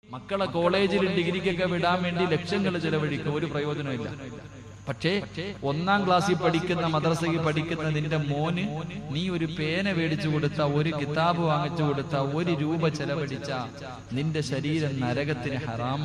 മക്കളെ കോളേജിലും ഡിഗ്രിക്കൊക്കെ വിടാൻ വേണ്ടി ലക്ഷങ്ങൾ ചെലവഴിക്കും ഒരു പ്രയോജനമില്ല പക്ഷേ ഒന്നാം ക്ലാസ്സിൽ പഠിക്കുന്ന മദ്രസയിൽ പഠിക്കുന്ന നിന്റെ മോന് നീ ഒരു പേന മേടിച്ചു കൊടുത്ത ഒരു കിതാബ് വാങ്ങിച്ചു കൊടുത്ത ഒരു രൂപ ചെലവഴിച്ച നിന്റെ ശരീരം നരകത്തിന് ഹറാമ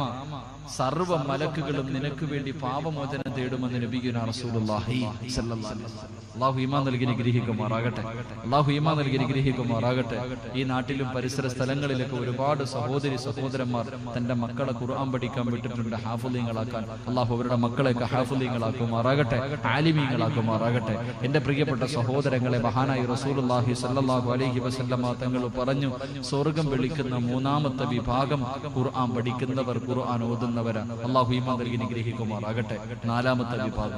സർവ മലക്കുകളും നിനക്ക് വേണ്ടി പാപമോചനം തേടുമെന്ന് നബിഗുന റസൂലുള്ളാഹി സ്വല്ലല്ലാഹു അലൈഹി വസല്ലം. അള്ളാഹു ഈമാൻ നൽകി അനുഗ്രഹിക്കുമാറാകട്ടെ അള്ളാഹു ഈമാൻ നൽകി അനുഗ്രഹിക്കുമാറാകട്ടെ ഈ നാട്ടിലും പരിസര സ്ഥലങ്ങളിലൊക്കെ ഒരുപാട് സഹോദരി സഹോദരന്മാർ തന്റെ മക്കളെ ഖുർആൻ പഠിക്കാൻ വിട്ടിട്ടുണ്ട് ഹാഫുലീങ്ങളാക്കാൻ അള്ളാഹു അവരുടെ മക്കളെയൊക്കെ ഹാഫുലീങ്ങളാക്കുമാറാകട്ടെ ആലിമീങ്ങളാക്കുമാറാകട്ടെ എന്റെ പ്രിയപ്പെട്ട സഹോദരങ്ങളെ മഹാനായി റസൂലുള്ളാഹി സല്ലല്ലാഹു അലൈഹി വസല്ലമ തങ്ങൾ പറഞ്ഞു സ്വർഗം വിളിക്കുന്ന മൂന്നാമത്തെ വിഭാഗം ഖുർആൻ പഠിക്കുന്നവർ ഖുർആൻ ഓതുന്നവരാണ് അള്ളാഹു ഈമാൻ നൽകി അനുഗ്രഹിക്കുമാറാകട്ടെ നാലാമത്തെ വിഭാഗം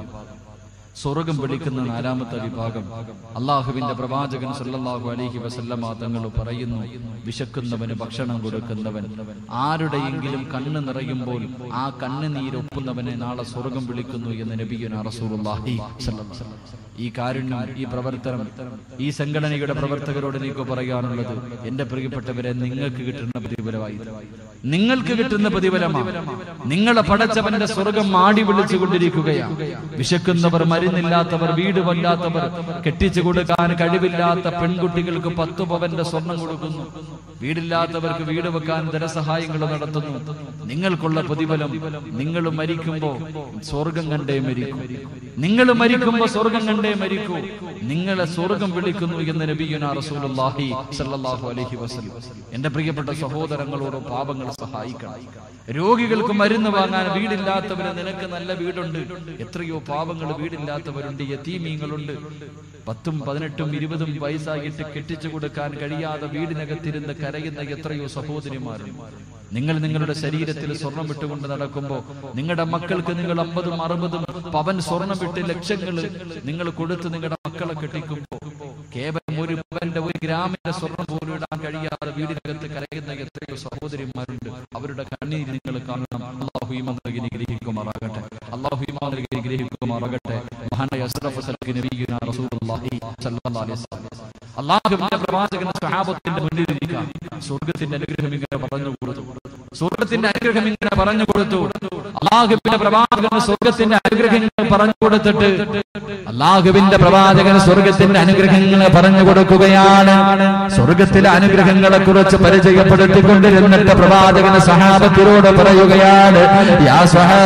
സ്വർഗം വിളിക്കുന്ന നാലാമത്തെ വിഭാഗം അള്ളാഹുവിന്റെ പ്രവാചകൻ സല്ലല്ലാഹു അലൈഹി വസല്ലമ തങ്ങൾ പറയുന്നു വിശക്കുന്നവന് ഭക്ഷണം കൊടുക്കുന്നവൻ ആരുടെയെങ്കിലും കണ്ണ് നിറയുമ്പോൾ ആ കണ്ണുനീരൊപ്പുന്നവനെ നാളെ സ്വർഗം വിളിക്കുന്നു എന്ന് നബിയുന റസൂലുള്ളാഹി സ്വല്ലല്ലാഹു അലൈഹി വസല്ലം. ഈ കാരുണ്യം ഈ പ്രവർത്തനം ഈ സംഘടനയുടെ പ്രവർത്തകരോട് എനിക്ക് പറയാനുള്ളത് എന്റെ പ്രിയപ്പെട്ടവരെ നിങ്ങൾക്ക് കിട്ടുന്ന പ്രതിഫലമായി നിങ്ങൾക്ക് കിട്ടുന്ന പ്രതിഫലമാണ് നിങ്ങളെ പടച്ചവന്റെ സ്വർഗം മാടി വിളിച്ചുകൊണ്ടിരിക്കുകയാണ് വിശക്കുന്നവർ മരുന്നില്ലാത്തവർ വീട് വല്ലാത്തവർ കെട്ടിച്ചു കൊടുക്കാൻ കഴിവില്ലാത്ത പെൺകുട്ടികൾക്ക് പത്തു പവന്റെ സ്വർണം കൊടുക്കുന്നു വീടില്ലാത്തവർക്ക് വീട് വെക്കാൻ ധനസഹായങ്ങൾ നടത്തുന്നു നിങ്ങൾക്കുള്ള പ്രതിഫലം നിങ്ങൾ മരിക്കുമ്പോ സ്വർഗം കണ്ടേ മരിക്കും നിങ്ങൾ മരിക്കുമ്പോ സ്വർഗം കണ്ടേ മരിക്കൂ നിങ്ങളെ സ്വർഗം വിളിക്കുന്നു എന്ന് നബിയുന റസൂലുള്ളാഹി സല്ലല്ലാഹു അലൈഹി വസല്ലം എന്റെ പ്രിയപ്പെട്ട സഹോദരങ്ങളോട് പാപങ്ങൾ സഹായിക്കണം രോഗികൾക്ക് മരുന്ന് വാങ്ങാൻ വീടില്ലാത്തവര് നിനക്ക് നല്ല വീടുണ്ട് എത്രയോ പാവങ്ങൾ വീടില്ലാത്തവരുണ്ട് യതീമീങ്ങളുണ്ട് പത്തും പതിനെട്ടും ഇരുപതും വയസ്സായിട്ട് കെട്ടിച്ചു കൊടുക്കാൻ കഴിയാതെ വീടിനകത്തിരുന്ന് കരയുന്ന എത്രയോ സഹോദരിമാരുണ്ട് നിങ്ങൾ നിങ്ങളുടെ ശരീരത്തിൽ സ്വർണം വിട്ടുകൊണ്ട് നടക്കുമ്പോൾ നിങ്ങളുടെ മക്കൾക്ക് നിങ്ങൾ അമ്പതും അറുപതും പവൻ സ്വർണം വിട്ട് ലക്ഷങ്ങൾ നിങ്ങൾ കൊടുത്ത് നിങ്ങളുടെ മക്കളെ കെട്ടിക്കുമ്പോൾ കേവലം ഒരു പവന്റെ ഒരു ഗ്രാമിന്റെ സ്വർണം പോലും ഇടാൻ കഴിയാതെ വീടിനകത്ത് കരയുന്ന എത്രയോ സഹോദരിമാരുണ്ട് അവരുടെ കണ്ണീര് നിങ്ങൾ കാണണം അള്ളാഹു ഈമാൻ നൽകി അനുഗ്രഹിക്കുമാറാകട്ടെ അള്ളാഹു ഈമാൻ നൽകി അനുഗ്രഹിക്കുമാറാകട്ടെ മഹാനായ അസ്റഫ് സല്ലല്ലാഹു നബിയുനാ റസൂലുള്ളാഹി സ്വല്ലല്ലാഹു അലൈഹി വസല്ലം അള്ളാഹുവിന്റെ പ്രവാചകൻ സ്വഹാബത്തിന്റെ മുന്നിലിരിക്കുക സ്വർഗത്തിന്റെ അനുഗ്രഹം ഇങ്ങനെ പറഞ്ഞു കൊടുത്തു സ്വർഗത്തിന്റെ അനുഗ്രഹം ഇങ്ങനെ പറഞ്ഞു കൊടുത്തു അള്ളാഹുവിന്റെ പ്രവാചകൻ സ്വർഗത്തിന്റെ അനുഗ്രഹങ്ങൾ പറഞ്ഞു കൊടുത്തിട്ട് അള്ളാഹുവിന്റെ പ്രവാചകൻ സ്വർഗത്തിന്റെ അനുഗ്രഹങ്ങൾ പറഞ്ഞു കൊടുക്കുകയാണ് സ്വർഗത്തിലെ അനുഗ്രഹങ്ങളെ കുറിച്ച് പരിചയപ്പെടുത്തിക്കൊണ്ടിരുന്നിട്ട് പ്രവാചകൻ സഹാബത്തിനോട് പറയുകയാണ് യാ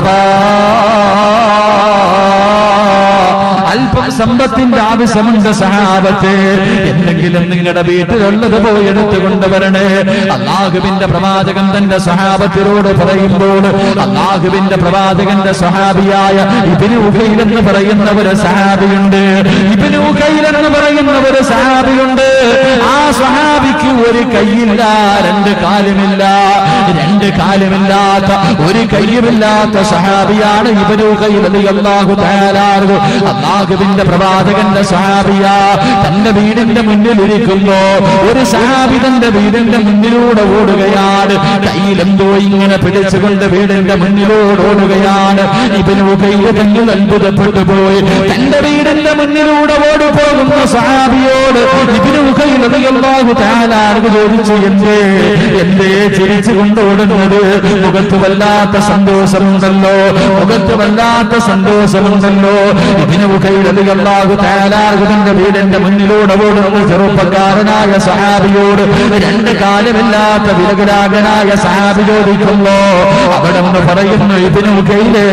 സഹബാ അല്പം സമ്പത്തിന്റെ ആവശ്യമുണ്ട് സഹാബത്തെ എന്തെങ്കിലും നിങ്ങളുടെ വീട്ടിലുള്ളത് പോയി എടുത്തു കൊണ്ടുവരണേ അള്ളാഹുവിന്റെ പ്രവാചകൻ തന്റെ സഹാബത്തിനോട് പറയുമ്പോൾ അള്ളാഹുവിന്റെ പ്രവാചകന്റെ സഹാബിയായ ഇബിന് ഉഖൈൽ എന്ന് പറയുന്ന ഒരു സഹാബിയുണ്ട് ഇബിന് ഉഖൈൽ എന്ന് പറയുന്ന ഒരു സഹാബിയുണ്ട് ആ സഹാബിക്ക് ഒരു കൈയില്ല രണ്ട് കാലുമില്ല രണ്ട് കാലുമില്ലാത്ത ഒരു കയ്യുമില്ലാത്ത സഹാബിയാണ് ഇബിന് ഉഖൈൽ അല്ലാഹു തആലാഹു അള്ളാഹുവിന്റെ പ്രവാചകന്റെ സഹാബിയ തന്റെ വീടിന്റെ മുന്നിൽ ഇരിക്കുമ്പോ ഒരു സഹാബി തന്റെ വീടിന്റെ മുന്നിലൂടെ ഓടുകയാണ് കയ്യിലെന്തോ ഇങ്ങനെ പിടിച്ചുകൊണ്ട് വീടിന്റെ മുന്നിലൂടെ ഓടുകയാണ് ഇവന് കയ്യിൽ തങ്ങൾ അത്ഭുതപ്പെട്ടു പോയി തന്റെ വീടിന്റെ മുന്നിലൂടെ ഓടി പോകുന്ന സഹാബിയോട് ഇവന് കയ്യിലറിയാഹു താനാർക്ക് ചോദിച്ചു എന്തേ എന്തേ ചിരിച്ചു കൊണ്ട് ഓടുന്നത് മുഖത്ത് വല്ലാത്ത സന്തോഷമുണ്ടല്ലോ മുഖത്ത് വല്ലാത്ത സന്തോഷമുണ്ടല്ലോ ഇതിന് കയ്യിലറിയാഹു താനാർഗുവിന്റെ വീടിന്റെ മുന്നിലൂടെ ഓടുന്ന ചെറുപ്പക്കാരനായ സഹാബിയോട് രണ്ട് കാലമില്ലാത്ത വിലകുലാകനായ സഹാബി ചോദിക്കുമ്പോ അവിടെ നിന്ന് പറയുന്നു ഇതിനു കയ്യിലേ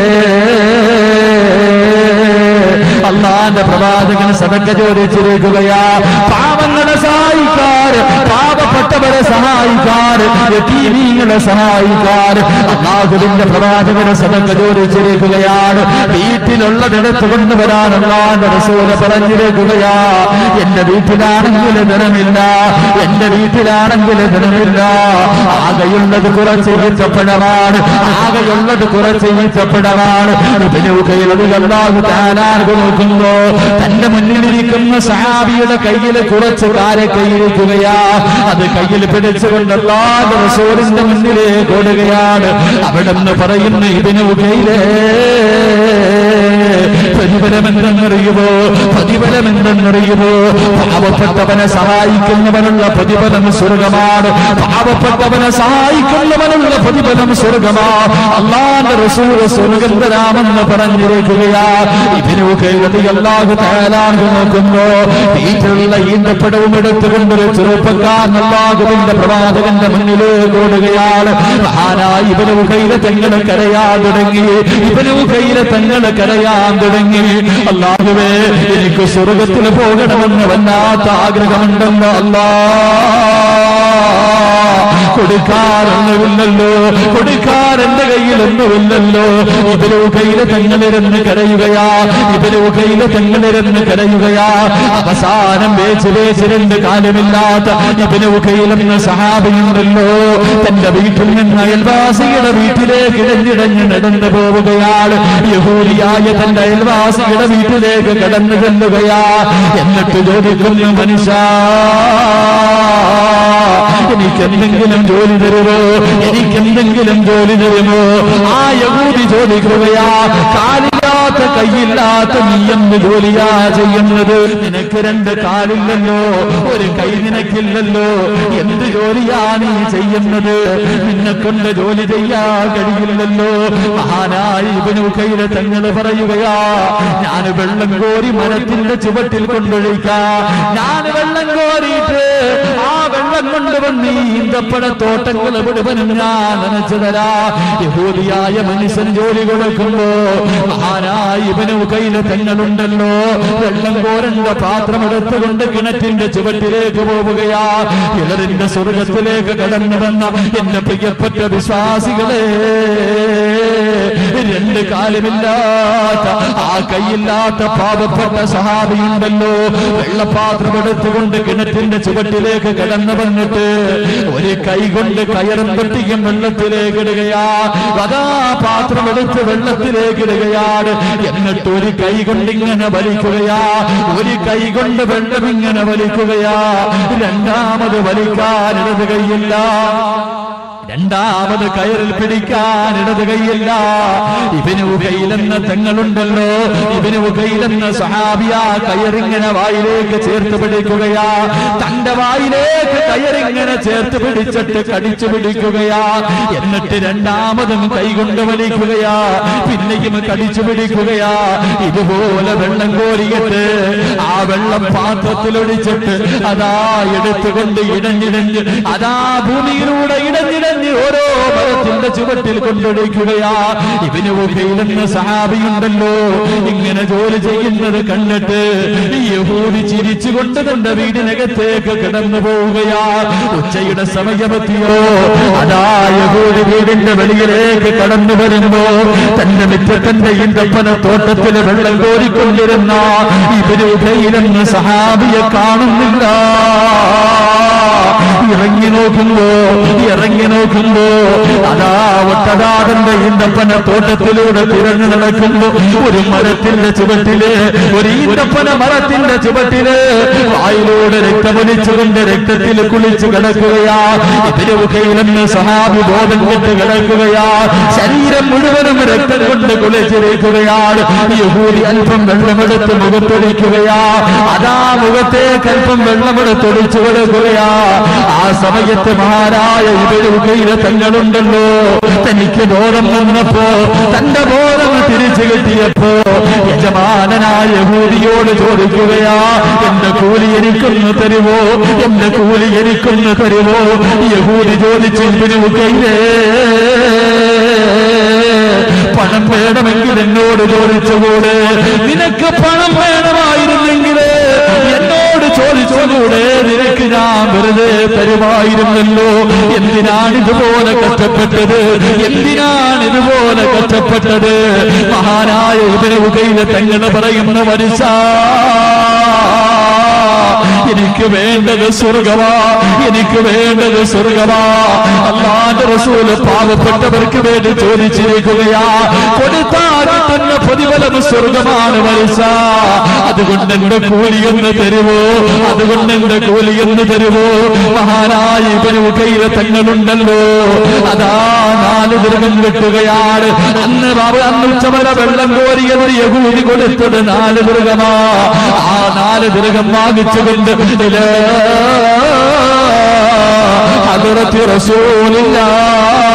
അള്ളാന്റെ പ്രവാചകൻ സദക്ക ചോദിച്ചിരിക്കുകയാ പാവങ്ങളെ സഹായിക്കാറ് പാവപ്പെട്ടവരെ സഹായിക്കാറ് യതീമീങ്ങളെ സഹായിക്കാറ് അള്ളാഹുവിന്റെ പ്രവാചകനെ സദക്ക ചോദിച്ചിരിക്കുകയാണ് വീട്ടിലുള്ളതെടുത്ത് കൊണ്ടുവരാൻ അള്ളാന്റെ റസൂല് പറഞ്ഞിരിക്കുകയാ എന്റെ വീട്ടിലാണെങ്കിൽ ധനമില്ല എന്റെ വീട്ടിലാണെങ്കിൽ ധനമില്ല ആകെയുള്ളത് കുറച്ച് ഈച്ചപ്പെടമാണ് ആകെയുള്ളത് കുറച്ച് ഈച്ചപ്പെടമാണ് ഇതിന് കയ്യിലത് അള്ളാഹു താനാർക്ക് നോക്കുമ്പോ തന്റെ മുന്നിലിരിക്കുന്ന സഹാബിയുടെ കയ്യിൽ കുറച്ച് കാരെ കൈയിരിക്കുകയാ അത് കയ്യിൽ പിടിച്ചുകൊണ്ട് അള്ളാഹു റസൂലിന്റെ മുന്നിലേക്ക് ഓടുകയാണ് അവിടെ നിന്ന് പറയുന്ന ഇതിന് കയ്യിലേ പ്രതിഫലം എന്തെന്നറിയുമോ പ്രതിഫലം എന്തെന്നറിയുമോ പാവപ്പെട്ടവനെ സഹായിക്കുന്നവനുള്ള പ്രതിഫലം സ്വർഗമാണ് പാവപ്പെട്ടവനെ സഹായിക്കുന്നവനുള്ള പ്രതിഫലം സ്വർഗമാ അള്ളാന്റെ റസൂൽ സ്വർഗം തരാമെന്ന് പറഞ്ഞിരിക്കുകയാ ഇതിനു കേൾവതി അല്ലാഹു തയാലാണ്ട് നോക്കുന്നു വീട്ടിലുള്ള ഈന്തപ്പടവും എടുത്തുകൊണ്ടൊരു ചെറുപ്പക്കാരൻ അല്ലാഹുവിന്റെ പ്രവാചകന്റെ മുന്നിലേക്ക് ഓടുകയാണ് മഹാനായ ഇവന് കയ്യിലെ തെങ്ങളെ കരയാൻ തുടങ്ങി ഇവന് കയ്യിലെ തെങ്ങളെ കരയാൻ തുടങ്ങി അല്ലാഹുവേ എനിക്ക് സ്വർഗത്തിൽ പോകണമെന്ന് വല്ലാത്ത ആഗ്രഹമുണ്ടെന്ന് അല്ലാ കൊടുക്കാറൊന്നുമില്ലല്ലോ കൊടുക്കാൻ എന്റെ കയ്യിലൊന്നുമില്ലല്ലോ ഇവരോ കയ്യിലെ തെങ്ങളിരുന്ന് കരയുകയാ ഇവരോ കയ്യിലെ തെങ്ങളിരുന്ന് കരയുകയാ അവസാനം വേച്ച് വേച്ച് രണ്ട് കാലമില്ലാത്ത ഇവനോ കയ്യിലെന്ന് സഹാബിയുണ്ടല്ലോ തന്റെ വീട്ടിൽ നിന്ന് അയൽവാസിയുടെ വീട്ടിലേക്ക് ഇടഞ്ഞിടഞ്ഞ് നടന്നു പോവുകയാണ് യഹൂലിയായ തന്റെ അയൽവാസിയുടെ വീട്ടിലേക്ക് കടന്നു ചെല്ലുകയാ എന്നിട്ട് ചോദിക്കുന്നു മനുഷ്യ എനിക്ക് എന്തെങ്കിലും ജോലി തരുമോ എനിക്ക് എന്തെങ്കിലും ജോലി തരുമോ ആ യഹൂദി ചോദിക്കുകയാ കാലില്ലാത്ത കൈയില്ലാത്ത നീ എന്ത് ജോലിയാ ചെയ്യുന്നത് നിനക്ക് രണ്ട് കാലില്ലല്ലോ ഒരു കൈ നിനക്കില്ലല്ലോ എന്ത് ജോലിയാ നീ ചെയ്യുന്നത് നിന്നെ കൊണ്ട് ജോലി ചെയ്യാൻ കഴിയില്ലല്ലോ മഹാനായി ഇവനു കയ്യിലെ തങ്ങള് പറയുകയാ ഞാൻ വെള്ളം കോരി മരത്തിന്റെ ചുവട്ടിൽ കൊണ്ടൊഴിക്കാ ഞാൻ വെള്ളം കോരിയിട്ട് ആ വെള്ളം കൊണ്ടുവന്ന് ഈ ഈന്തപ്പഴ തോട്ടങ്ങൾ മുഴുവനും ഞാൻ നനച്ചു തരാ യഹൂദിയായ മനുഷ്യൻ ജോലി കൊടുക്കുമ്പോ മഹാനായ ഇവനു കയ്യില് തെങ്ങളുണ്ടല്ലോ വെള്ളം കോരണ്ട പാത്രം എടുത്തുകൊണ്ട് കിണറ്റിന്റെ ചുവട്ടിലേക്ക് പോവുകയാ കിണറിന്റെ സ്വർഗത്തിലേക്ക് കടന്നു വന്ന എന്റെ പ്രിയപ്പെട്ട വിശ്വാസികളെ രണ്ട് കാലമില്ലാത്ത ആ കൈയില്ലാത്ത പാവപ്പെട്ട സഹാബിയുണ്ടല്ലോ വെള്ളപാത്രം എടുത്തുകൊണ്ട് കിണറ്റിന്റെ ചുവട്ടിലേക്ക് കടന്നു വന്നിട്ട് ഒരു കൈ കൊണ്ട് കയറും പെട്ടിയും വെള്ളത്തിലേക്ക് ഇടുകയാ അതാ പാത്രം എടുത്ത് വെള്ളത്തിലേക്ക് ഇടുകയാണ് എന്നിട്ട് ഒരു കൈ കൊണ്ട് ഇങ്ങനെ വലിക്കുകയാ ഒരു കൈ കൊണ്ട് വെള്ളം ഇങ്ങനെ വലിക്കുകയാ രണ്ടാമത് വലിക്കാൻ ഇടത് കൈയില്ല രണ്ടാമത് കയറിൽ പിടിക്കാൻ ഇടത് കൈയില്ല ഇവന് കയ്യിലെന്ന തെങ്ങളുണ്ടല്ലോ ഇവന് കയ്യിലെന്ന സഹാബിയ കയറിങ്ങനെ വായിലേക്ക് ചേർത്ത് പിടിക്കുകയാ തന്റെ വായിലേക്ക് കയറിങ്ങനെ ചേർത്ത് പിടിച്ചിട്ട് കടിച്ചു പിടിക്കുകയാ എന്നിട്ട് രണ്ടാമതും കൈകൊണ്ട് വലിക്കുകയാ പിന്നെയും കടിച്ചു പിടിക്കുകയാ ഇതുപോലെ വെള്ളം കോരിയിട്ട് ആ വെള്ളം പാത്രത്തിലൊഴിച്ചിട്ട് അതാ എടുത്തുകൊണ്ട് ഇടഞ്ഞിടഞ്ഞ് അതാ ഭൂമിയിലൂടെ ഇടഞ്ഞിടഞ്ഞ് ഓരോ മരത്തിന്റെ ചുവട്ടിൽ കൊണ്ടൊഴിക്കുകയാ ഇവന് കയ്യിലെന്ന സഹാബിയുണ്ടല്ലോ ഇങ്ങനെ ജോലി ചെയ്യുന്നത് കണ്ടിട്ട് ഈ യഹൂദി ചിരിച്ചുകൊണ്ട് തന്റെ വീടിനകത്തേക്ക് കിടന്നു പോവുകയാ ഉച്ചയുടെ സമയമെത്തിയോ അതാ യഹൂദി വീടിന്റെ വെളിയിലേക്ക് കടന്നു വരുമ്പോ തന്റെ മിറ്റത്തിന്റെ ഈന്തപ്പന തോട്ടത്തില് വെള്ളം കോരിക്കൊണ്ടിരുന്ന ഇവര് കയ്യിലെന്ന് സഹാബിയെ കാണുന്നില്ല ഇറങ്ങി നോക്കുമ്പോ ഇറങ്ങി നോക്കുമ്പോ അതാ ഒട്ടതാടന്റെ ഈന്തപ്പന തോട്ടത്തിലൂടെ തിരഞ്ഞു നടക്കുമ്പോ ഒരു മരത്തിന്റെ ചുവട്ടില് ഒരു ഈന്തപ്പന മരത്തിന്റെ ചുവട്ടില് വായിലൂടെ രക്തമൊലിച്ചുകൊണ്ട് രക്തത്തിൽ കുളിച്ചു കിടക്കുകയാ ഇതിരുകയിലെന്ന് സഹാബി ബോധം കെട്ട് കിടക്കുകയാ ശരീരം മുഴുവനും രക്തം കൊണ്ട് കുളിച്ചിരിക്കുകയാണ് യഹൂദി അല്പം വെള്ളമെടുത്ത് മുഖത്തൊടിക്കുകയാ അതാ മുഖത്തേക്ക് അല്പം വെള്ളമെടുത്തൊടിച്ചു കൊടുക്കുകയാ ആ സമയത്ത് മഹാരായ ഇവരുകയിലെ തങ്ങളുണ്ടല്ലോ തനിക്ക് ബോധം വന്നപ്പോ തന്റെ ബോധം തിരിച്ചു കിട്ടിയപ്പോ യജമാനനായ യഹൂദിയോട് ചോദിക്കുകയാ എന്റെ കൂലി എനിക്കൊന്ന് തരുമോ എന്റെ കൂലി എനിക്കൊന്ന് തരുമോ യഹൂദി ചോദിച്ചു ഇവരുകയിലേ പണം വേണമെങ്കിൽ എന്നോട് ചോദിച്ചുകൂടെ നിനക്ക് പണം വേണമായിരുന്നെങ്കിൽ എന്നോട് ചോദിച്ചുകൂടെ നിനക്ക് ഞാൻ വെറുതെ തരുമായിരുന്നല്ലോ എന്തിനാണ് ഇതുപോലെ കഷ്ടപ്പെട്ടത് എന്തിനാണ് ഇതുപോലെ കഷ്ടപ്പെട്ടത് മഹാനായ ഇവരുകയിലെ തങ്ങള് പറയുന്ന മനുഷ്യ എനിക്ക് വേണ്ടത് സ്വർഗമാ എനിക്ക് വേണ്ടത് സ്വർഗമാ അല്ലാന്റെ റസൂല് പാവപ്പെട്ടവർക്ക് വേണ്ടി ചോദിച്ചിരിക്കുകയാ കൊടുത്താൽ കിട്ടുന്ന പ്രതിഫലം സ്വർഗമാണ് മനസ്സ അതുകൊണ്ട് എന്റെ കൂലിയൊന്ന് തരുമോ അതുകൊണ്ട് എന്റെ കൂലിയൊന്ന് തരുമോ മഹാനായ ഇവന് കയ്യിലെ തങ്ങളുണ്ടല്ലോ അതാ നാല് നാല് ദീർഘം കിട്ടുകയാണ് അന്ന് ബാബ അന്ന് ഉച്ചവരെ വെള്ളം കോരിയത് യഹൂദി കൊടുത്തത് നാല് ദീർഘമാ ആ നാല് ദീർഘം വാങ്ങിച്ചുകൊണ്ട് ഇലാ ഹദ്റത്തി റസൂലില്ലാ